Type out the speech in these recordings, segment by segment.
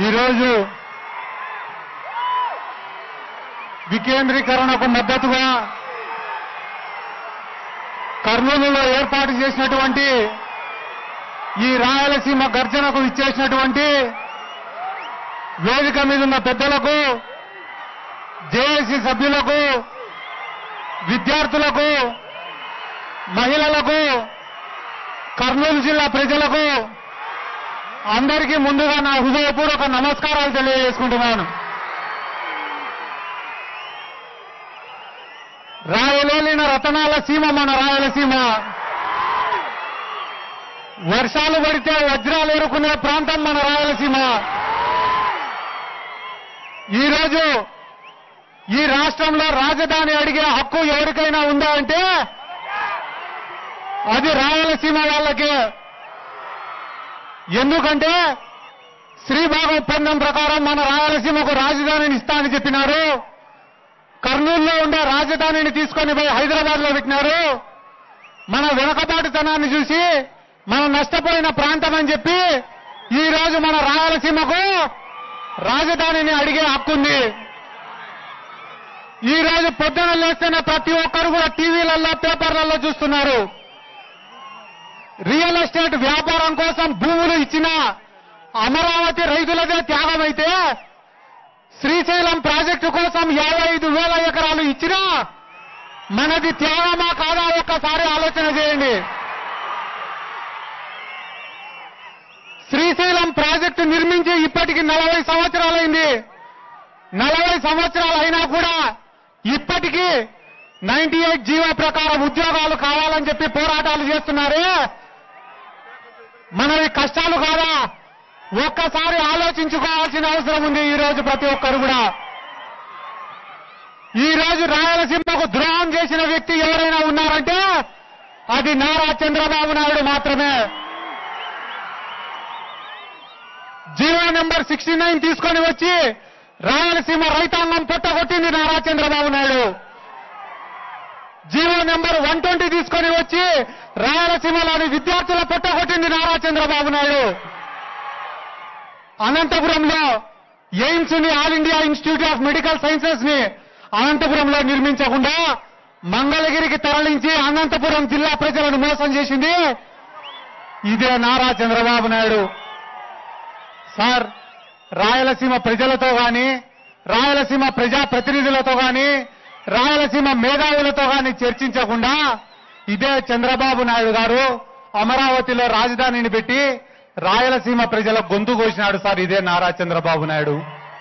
ఈరోజు వికేంద్రీకరణకు మద్దతుగా కర్నూలులో ఏర్పాటు చేసినటువంటి ఈ రాయలసీమ గర్జనకు ఇచ్చేసినటువంటి వేదిక మీద ఉన్న పెద్దలకు జేఏసీ సభ్యులకు విద్యార్థులకు మహిళలకు కర్నూలు జిల్లా ప్రజలకు అందరికీ ముందుగా నా హృదయపూర్వక నమస్కారాలు తెలియజేసుకుంటున్నాను రాయలేలిన రతనాల సీమ మన రాయలసీమ వర్షాలు పడితే వజ్రాలు ఎరుకునే ప్రాంతం మన రాయలసీమ ఈరోజు ఈ రాష్ట్రంలో రాజధాని అడిగే హక్కు ఎవరికైనా ఉందా అంటే అది రాయలసీమ వాళ్ళకే ఎందుకంటే శ్రీభాగ ఒప్పందం ప్రకారం మన రాయలసీమకు రాజధానిని ఇస్తా అని చెప్పినారు కర్నూలులో ఉండే రాజధానిని తీసుకొని పోయి హైదరాబాద్ లో పెట్టినారు మన వెనకబాటుతనాన్ని చూసి మనం నష్టపోయిన ప్రాంతం అని చెప్పి ఈ రోజు మన రాయలసీమకు రాజధానిని అడిగే హక్కుంది ఈ రోజు పొద్దున లేస్తేనే ప్రతి ఒక్కరు కూడా టీవీలలో పేపర్లలో చూస్తున్నారు రియల్ ఎస్టేట్ వ్యాపారం కోసం భూములు ఇచ్చిన అమరావతి రైతులదే త్యాగమైతే శ్రీశైలం ప్రాజెక్టు కోసం యాభై ఐదు వేల ఎకరాలు ఇచ్చినా మనది త్యాగమా కాదా ఒక్కసారి ఆలోచన చేయండి శ్రీశైలం ప్రాజెక్టు నిర్మించి ఇప్పటికి నలభై సంవత్సరాలైంది నలభై సంవత్సరాలు అయినా కూడా ఇప్పటికీ నైన్టీ ఎయిట్ జీవో ప్రకారం ఉద్యోగాలు కావాలని చెప్పి పోరాటాలు చేస్తున్నారే మనవి కష్టాలు కాదా ఒక్కసారి ఆలోచించుకోవాల్సిన అవసరం ఉంది ఈ రోజు ప్రతి ఒక్కరు కూడా ఈ రోజు రాయలసీమకు ద్రోహం చేసిన వ్యక్తి ఎవరైనా ఉన్నారంటే అది నారా చంద్రబాబు నాయుడు మాత్రమే జీవో నెంబర్ సిక్స్టీ నైన్ తీసుకొని వచ్చి రాయలసీమ రైతాంగం పొట్టగొట్టింది Nara Chandrababu Naidu GO number one twenty తీసుకొని వచ్చి రాయలసీమలోని విద్యార్థుల పొట్టగొట్టింది నారా చంద్రబాబు నాయుడు అనంతపురంలో ఎయిమ్స్ ని all India institute of medical sciences ని అనంతపురంలో నిర్మించకుండా మంగళగిరికి తరలించి అనంతపురం జిల్లా ప్రజలను మోసం చేసింది ఇదే నారా చంద్రబాబు నాయుడు సార్ రాయలసీమ ప్రజలతో గాని రాయలసీమ ప్రజా ప్రతినిధులతో గాని రాయలసీమ మేధావులతో గాని చర్చించకుండా ఇదే చంద్రబాబు నాయుడు గారు అమరావతిలో రాజధానిని పెట్టి రాయలసీమ ప్రజల గొంతు కోసినాడు సార్ ఇదే నారా చంద్రబాబు నాయుడు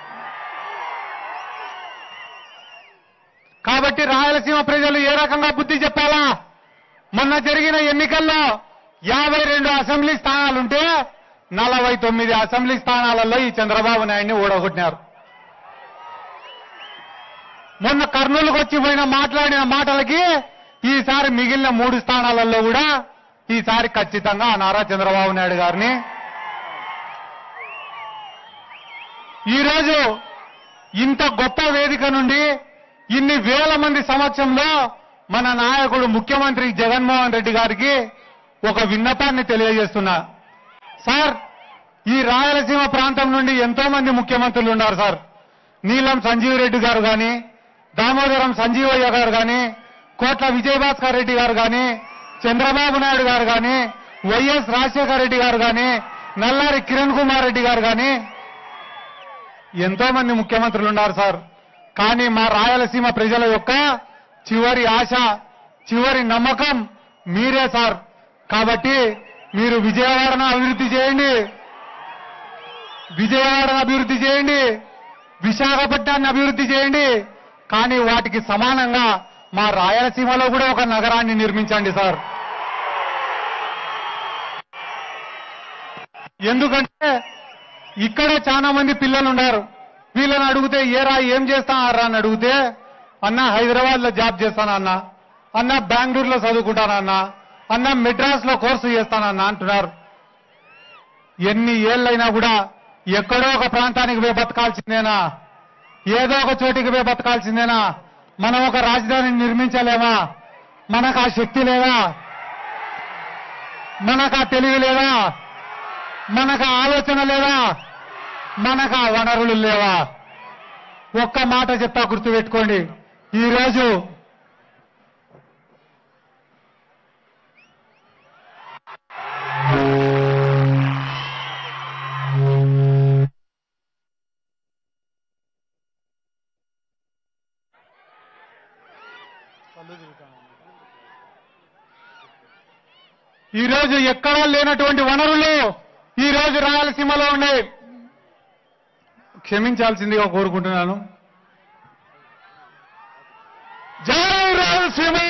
కాబట్టి రాయలసీమ ప్రజలు ఏ రకంగా బుద్ధి చెప్పాలా మొన్న జరిగిన ఎన్నికల్లో యాభై రెండు అసెంబ్లీ స్థానాలుంటే నలభై తొమ్మిది అసెంబ్లీ స్థానాలలో ఈ చంద్రబాబు నాయుడిని ఓడగొట్టినారు మొన్న కర్నూలుకు వచ్చి పోయిన మాట్లాడిన మాటలకి ఈసారి మిగిలిన మూడు స్థానాలలో కూడా ఈసారి ఖచ్చితంగా ఆ నారా చంద్రబాబు నాయుడు గారిని ఈరోజు ఇంత గొప్ప వేదిక నుండి ఇన్ని వేల మంది సమక్షంలో మన నాయకుడు ముఖ్యమంత్రి జగన్మోహన్ రెడ్డి గారికి ఒక విన్నపాన్ని తెలియజేస్తున్నా సార్ ఈ రాయలసీమ ప్రాంతం నుండి ఎంతో మంది ముఖ్యమంత్రులు ఉన్నారు సార్ నీలం సంజీవ్ రెడ్డి గారు గాని దామోదరం సంజీవయ్య గారు గాని కోట్ల విజయభాస్కర్ రెడ్డి గారు గాని చంద్రబాబు నాయుడు గారు గాని వైఎస్ రాజశేఖర రెడ్డి గారు గాని నల్లారి కిరణ్ కుమార్ రెడ్డి గారు గాని ఎంతో మంది ముఖ్యమంత్రులు ఉన్నారు సార్ కానీ మా రాయలసీమ ప్రజల యొక్క చివరి ఆశ చివరి నమ్మకం మీరే సార్ కాబట్టి మీరు విజయవాడను అభివృద్ధి చేయండి విజయవాడను అభివృద్ధి చేయండి విశాఖపట్నాన్ని అభివృద్ధి చేయండి కానీ వాటికి సమానంగా మా రాయలసీమలో కూడా ఒక నగరాన్ని నిర్మించండి సార్ ఎందుకంటే ఇక్కడ చాలా మంది పిల్లలు ఉన్నారు వీళ్ళని అడిగితే ఏరా ఏం చేస్తానారా అని అడిగితే అన్న హైదరాబాద్ లో జాబ్ చేస్తానన్న అన్న బెంగళూరులో చదువుకుంటానన్న అన్న మెడ్రాస్ లో కోర్సు చేస్తానన్న అంటున్నారు ఎన్ని ఏళ్ళైనా కూడా ఎక్కడో ఒక ప్రాంతానికి పోయి బతకాల్సిందేనా ఏదో ఒక చోటికి పోయి బతకాల్సిందేనా మనం ఒక రాజధానిని నిర్మించలేమా మనకు ఆ శక్తి లేదా మనకు ఆ తెలివి లేదా మనకు ఆ ఆలోచన లేదా మనకు ఆ వనరులు లేవా ఒక్క మాట చెప్తా గుర్తుపెట్టుకోండి ఈరోజు ఈరోజు ఎక్కడా లేనటువంటి వనరులు ఈ రోజు రాయలసీమలో ఉన్నాయి క్షమించాల్సిందిగా కోరుకుంటున్నాను జై రాయలసీమ